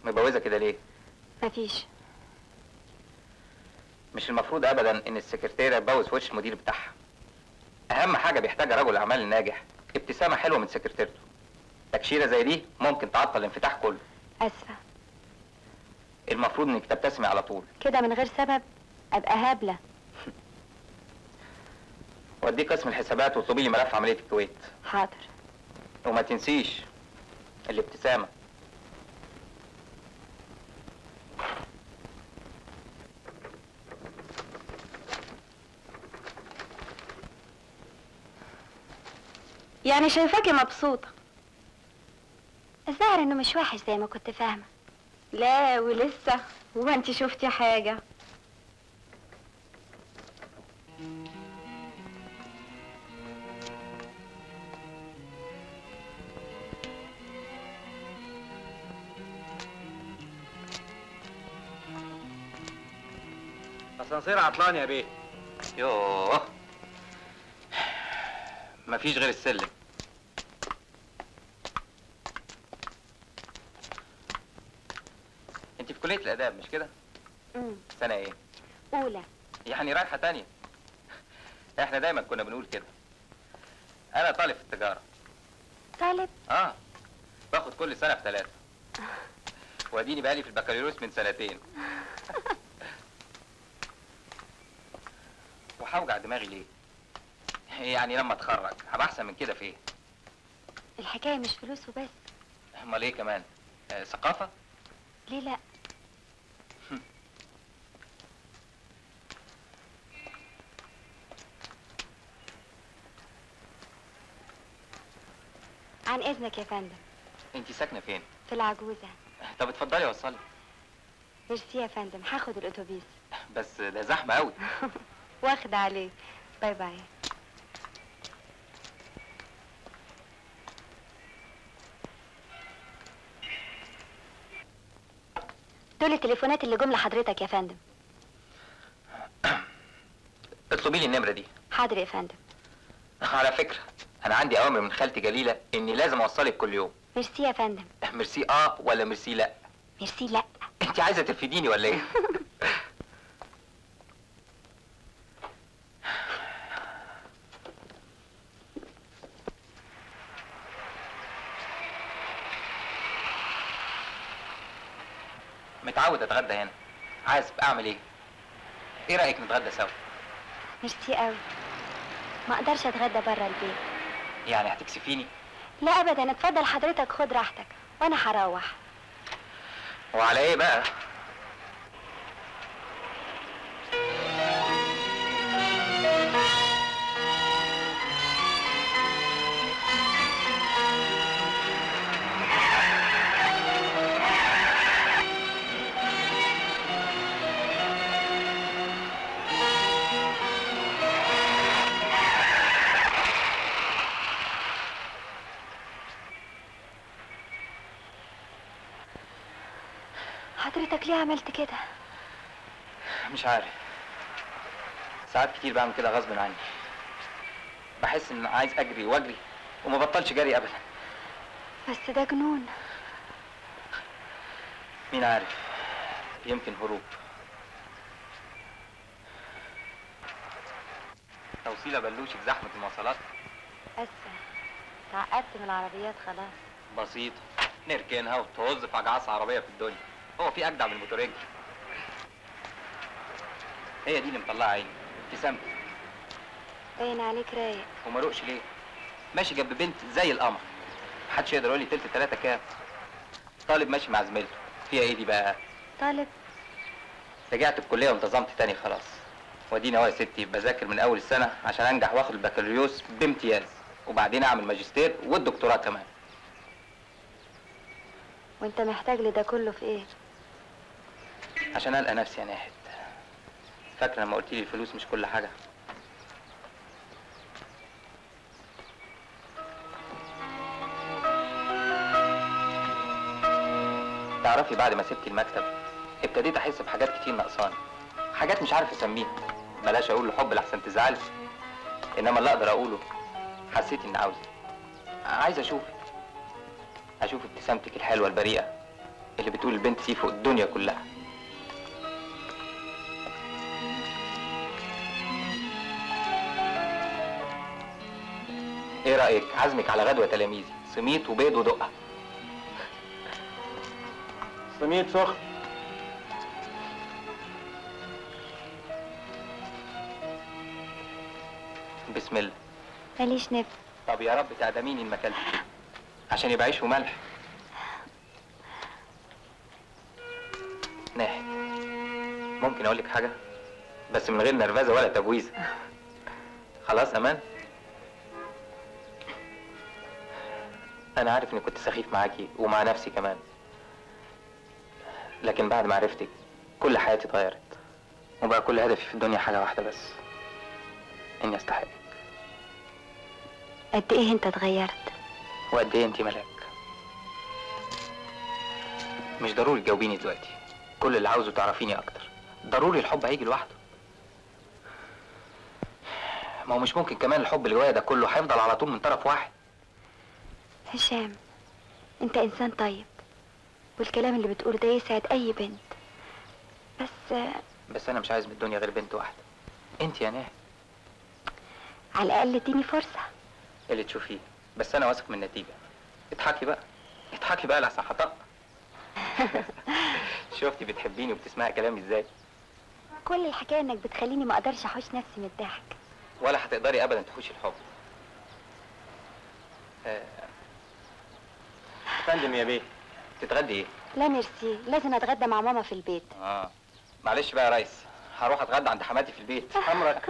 مبوزه كده ليه مفيش مش المفروض ابدا ان السكرتيره تبوظ في وش المدير بتاعها اهم حاجه بيحتاجها رجل اعمال الناجح ابتسامه حلوه من سكرتيرته تكشيره زي دي ممكن تعطل الانفتاح كله اسفه المفروض انك تبتسمي على طول كده من غير سبب ابقى هابله وديه قسم الحسابات واطلبي لي ملف عمليه الكويت حاضر وما تنسيش الابتسامه يعني شايفاكي مبسوطه الظاهر انه مش وحش زي ما كنت فاهمه لا ولسه هو انت شفتي حاجه اسانسير عطلان يا بيه يوه مفيش غير السلم انت في كليه الاداب مش كده امم سنه ايه اولى يعني رايحه تانية احنا دايما كنا بنقول كده انا طالب في التجاره طالب اه باخد كل سنه في ثلاثه واديني بقالي في البكالوريوس من سنتين وهوجع دماغي ليه يعني لما اتخرج هبقى احسن من كده في ايه الحكايه مش فلوس وبس امال ايه كمان آه ثقافه ليه لا عن اذنك يا فندم انت ساكنه فين في العجوزه طب اتفضلي وصلي ميرسي يا فندم هاخد الاتوبيس بس ده زحمه قوي واخده عليه باي باي دول التليفونات اللي جم لحضرتك يا فندم اطلبي لي النمره دي حاضر يا فندم على فكره انا عندي اوامر من خالتي جليله اني لازم اوصلك كل يوم ميرسي يا فندم ميرسي اه ولا ميرسي لا ميرسي لا انت عايزه ترفديني ولا ايه متعود اتغدى هنا عايز اعمل ايه ايه رايك نتغدى سوا ميرسي قوي ما اقدرش اتغدى بره البيت يعني هتكسفيني لا ابدا اتفضل حضرتك خد راحتك وانا هروح وعلى ايه بقى حضرتك ليه عملت كده مش عارف ساعات كتير بعمل كده غصب عني بحس ان عايز اجري واجري وما بطلش جري ابدا بس ده جنون مين عارف يمكن هروب توصيلة بلوشك زحمة المواصلات اسفه تعقدت من العربيات خلاص بسيطة نركنها وتهز في أجعص عربية في الدنيا هو في أجدع من الموتوريج هي دي اللي مطلعة عيني ابتسامتي باين عليك رايق وما روقش ليه ماشي جنب بنت زي القمر محدش يقدر يقول لي تلت تلاتة كام طالب ماشي مع زميلته فيها ايه دي بقى طالب رجعت الكلية وانتظمت تاني خلاص واديني اهو يا ستي بذاكر من اول السنة عشان انجح واخد البكالوريوس بامتياز وبعدين اعمل ماجستير والدكتوراه كمان وانت محتاج لده كله في ايه عشان القى نفسي يا ناحد فاكره لما قلت لي الفلوس مش كل حاجه تعرفي بعد ما سبت المكتب ابتديت احس بحاجات كتير ناقصاني حاجات مش عارف اسميها بلاش اقول له حب لحسن تزعلي انما اللي اقدر اقوله حسيت اني عاوزك عايز اشوفك اشوف ابتسامتك الحلوه البريئه اللي بتقول البنت دي فوق الدنيا كلها ايه رأيك عزمك على غدوة تلاميذي سميت وبيض ودقة سميت سخن بسم الله ماليش نفس طب يا رب تعدميني المكان عشان يبقى عيش وملح ناحي ممكن اقول لك حاجه بس من غير نرفزه ولا تبويزه خلاص امان انا عارف اني كنت سخيف معاكي ومع نفسي كمان لكن بعد ما عرفتك كل حياتي اتغيرت وبقى كل هدفي في الدنيا حاجه واحده بس اني استحقك قد ايه انت اتغيرت وقد ايه انت ملاك مش ضروري تجاوبيني دلوقتي كل اللي عاوزه تعرفيني اكتر ضروري الحب هيجي لوحده ما هو مش ممكن كمان الحب اللي جوايا ده كله هيفضل على طول من طرف واحد هشام انت انسان طيب والكلام اللي بتقوله ده يسعد اي بنت بس آه، بس انا مش عايز من الدنيا غير بنت واحده انت يا ناهي على الاقل اديني فرصه اللي تشوفيه بس انا واثق من النتيجه اضحكي بقى اضحكي بقى لحسن هطق شفتي بتحبيني وبتسمعي كلامي ازاي كل الحكايه انك بتخليني ما اقدرش احوش نفسي من الضحك ولا هتقدري ابدا تحوشي الحب آه، فندم يا بيه تتغدي ايه لا ميرسي لازم اتغدى مع ماما في البيت اه معلش بقى يا ريس هروح اتغدى عند حماتي في البيت امرك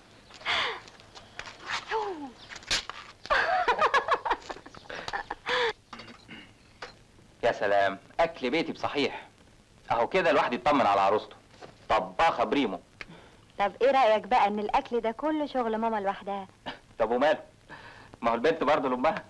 يا سلام اكل بيتي بصحيح اهو كده الواحد يطمن على عروسته طباخه بريمو طب ايه رايك بقى ان الاكل ده كله شغل ماما لوحدها طب وماله ما هو البنت برضه لامها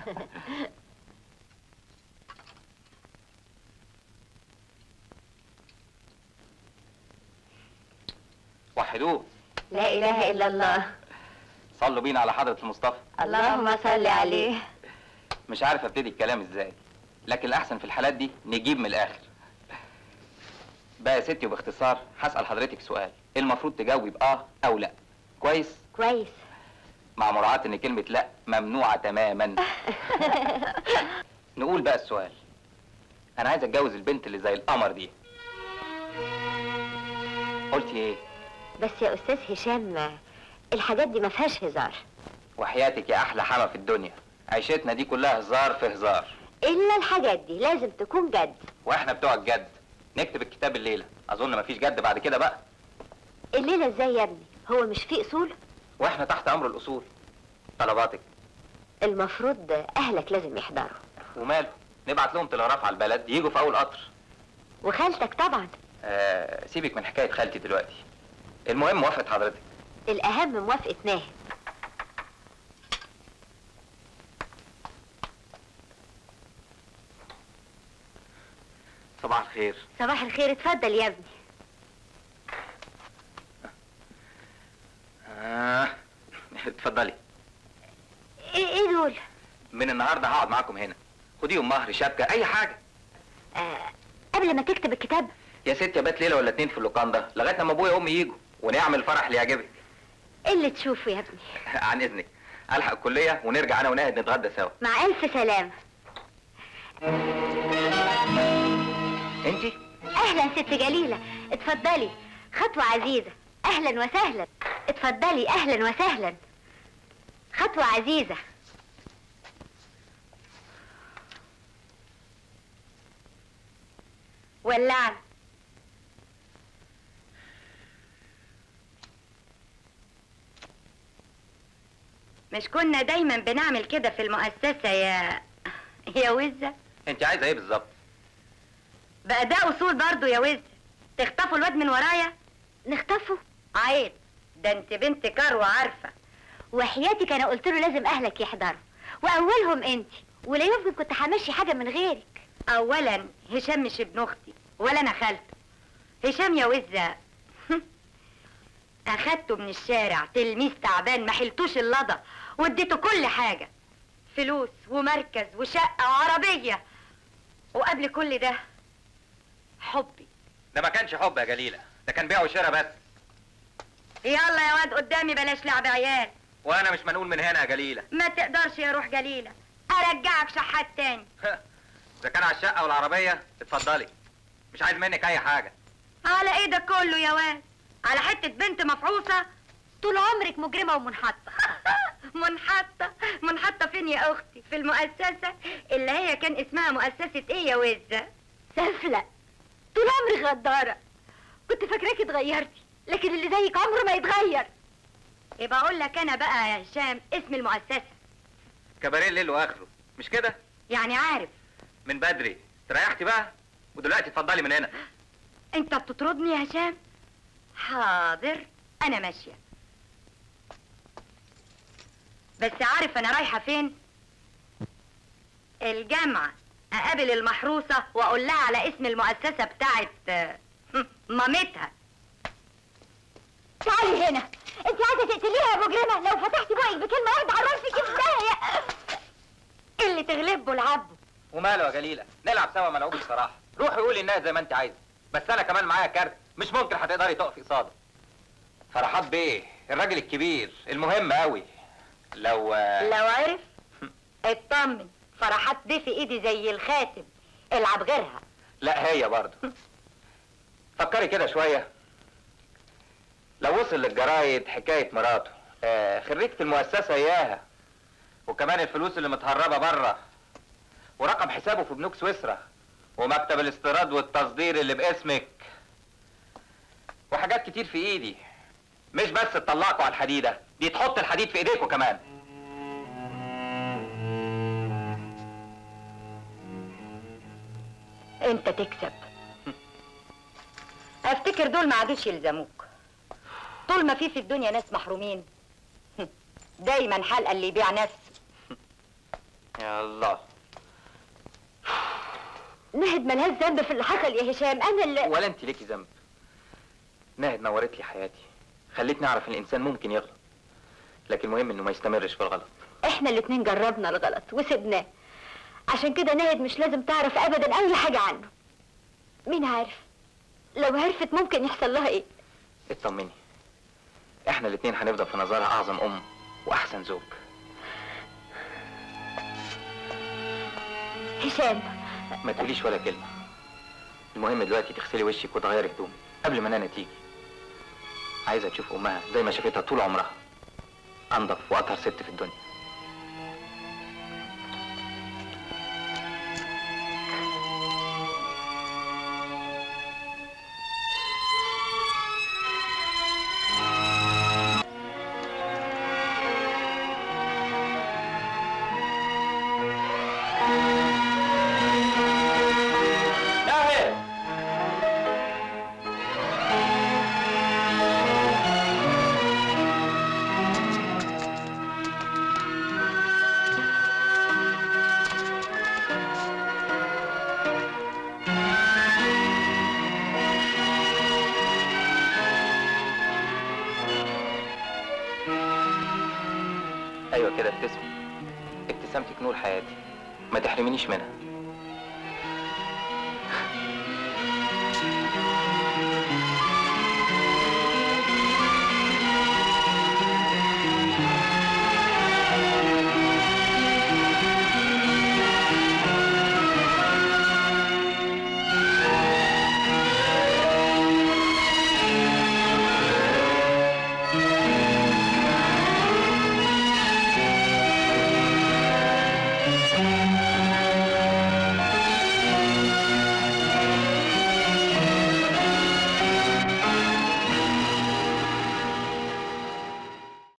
وحدوه لا اله الا الله صلوا بينا على حضرة المصطفى اللهم صل عليه مش عارف ابتدي الكلام ازاي لكن الاحسن في الحالات دي نجيب من الاخر بقى يا ستي وباختصار هسأل حضرتك سؤال المفروض تجاوبي بآه أو لأ كويس كويس مع مراعاة إن كلمة لأ ممنوعة تماما نقول بقى السؤال أنا عايز أتجوز البنت اللي زي القمر دي قلتي إيه؟ بس يا استاذ هشام الحاجات دي ما فيهاش هزار وحياتك يا أحلى حما في الدنيا عيشتنا دي كلها هزار في هزار الا الحاجات دي لازم تكون جد وإحنا بتوع الجد نكتب الكتاب الليلة أظن مفيش جد بعد كده بقى الليله ازاي يا ابني هو مش في اصول وإحنا تحت أمر الأصول طلباتك المفروض اهلك لازم يحضروا وماله نبعت لهم تلغراف على البلد يجوا في أول قطر وخالتك طبعا آه سيبك من حكاية خالتي دلوقتي المهم موافقة حضرتك الاهم موافقه ناهد صباح الخير صباح الخير اتفضل يا ابني آه اتفضلي ايه ايه دول من النهارده هقعد معاكم هنا خديهم مهر شبكة أي حاجة آه قبل ما تكتب الكتاب يا ست يا بات ليلة ولا اتنين في اللوكان ده لغاية لما أبويا وأمي يجوا ونعمل فرح اللي يعجبك إيه اللي تشوفه يا ابني عن إذنك ألحق الكلية ونرجع أنا وناهد نتغدى سوا مع الف سلامه أنتي اهلا ست جليله اتفضلي خطوه عزيزه اهلا وسهلا اتفضلي اهلا وسهلا خطوه عزيزه ولعنا مش كنا دايما بنعمل كده في المؤسسة يا يا وزة أنت عايزة إيه بالظبط؟ بقى ده اصول برضو يا وز تخطفوا الواد من ورايا نخطفه عيب ده انت بنت كروة عارفة وحياتك انا قلت له لازم اهلك يحضروا واولهم انت ولا يمكن كنت همشي حاجة من غيرك اولا هشام مش ابن اختي ولا انا خالته هشام يا وزة اخدته من الشارع تلميذ تعبان ما حلتوش اللضا واديته كل حاجة فلوس ومركز وشقة وعربية وقبل كل ده حبي ده ما كانش حب يا جليله ده كان بيع وشراء بس يلا يا واد قدامي بلاش لعب عيال وانا مش منقول من هنا يا جليله ما تقدرش يا روح جليلة ارجعك شحات تاني اذا كان على الشقه والعربيه اتفضلي مش عايز منك اي حاجه على ايه ده كله يا واد على حتة بنت مفعوصة طول عمرك مجرمة ومنحطة منحطة منحطة فين يا اختي في المؤسسة اللي هي كان اسمها مؤسسة ايه يا وزة سفلة طول عمري غدارة كنت فاكراكي اتغيرتي لكن اللي زيك عمره ما يتغير يبقى اقول لك انا بقى يا هشام اسم المؤسسة كباريه الليل واخره مش كده يعني عارف من بدري تريحتي بقى ودلوقتي اتفضلي من هنا انت بتطردني يا هشام حاضر انا ماشيه بس عارف انا رايحه فين الجامعه اقابل المحروسه واقول لها على اسم المؤسسه بتاعت آه، مامتها تعالي هنا انت عايزه تقتليها يا مجرمه لو فتحتي بقك بكلمه واحده عرفك ازاي اللي تغلبه العبه وماله يا جليله نلعب سوا ملعوب الصراحه روحي قولي انها زي ما انت عايزه بس انا كمان معايا كارت مش ممكن هتقدري تقفي قصاده فرحات بيه الراجل الكبير المهم قوي لو لو عرف اطمن فرحات دي في ايدي زي الخاتم العب غيرها لا هي برضه فكري كده شويه لو وصل للجرايد حكايه مراته آه خريجة المؤسسه اياها وكمان الفلوس اللي متهربه بره ورقم حسابه في بنوك سويسرا ومكتب الاستيراد والتصدير اللي باسمك وحاجات كتير في ايدي مش بس تطلعكوا على الحديده دي تحط الحديد في ايديكوا كمان انت تكسب افتكر دول ما عادوش يلزموك طول ما في في الدنيا ناس محرومين دايما حلقه اللي يبيع نفسه يا الله نهد ملهاش ذنب في اللي حصل يا هشام انا اللي ولا انت ليكي ذنب ناهد نورت لي حياتي خلتني اعرف ان الانسان ممكن يغلط لكن المهم انه ما يستمرش في الغلط احنا الاتنين جربنا الغلط وسبناه عشان كده ناهد مش لازم تعرف ابدا اي حاجه عنه مين عارف لو عرفت ممكن يحصل لها ايه اطمني احنا الاتنين هنفضل في نظرها اعظم ام واحسن زوج هشام ما تقوليش ولا كلمه المهم دلوقتي تغسلي وشك وتغيري هدومك قبل ما نانا تيجي عايزه تشوف امها زي ما شافتها طول عمرها انضف واطهر ست في الدنيا ناهد ايوه كده ابتسمي ابتسامتك نور حياتي ما تحرمينيش منها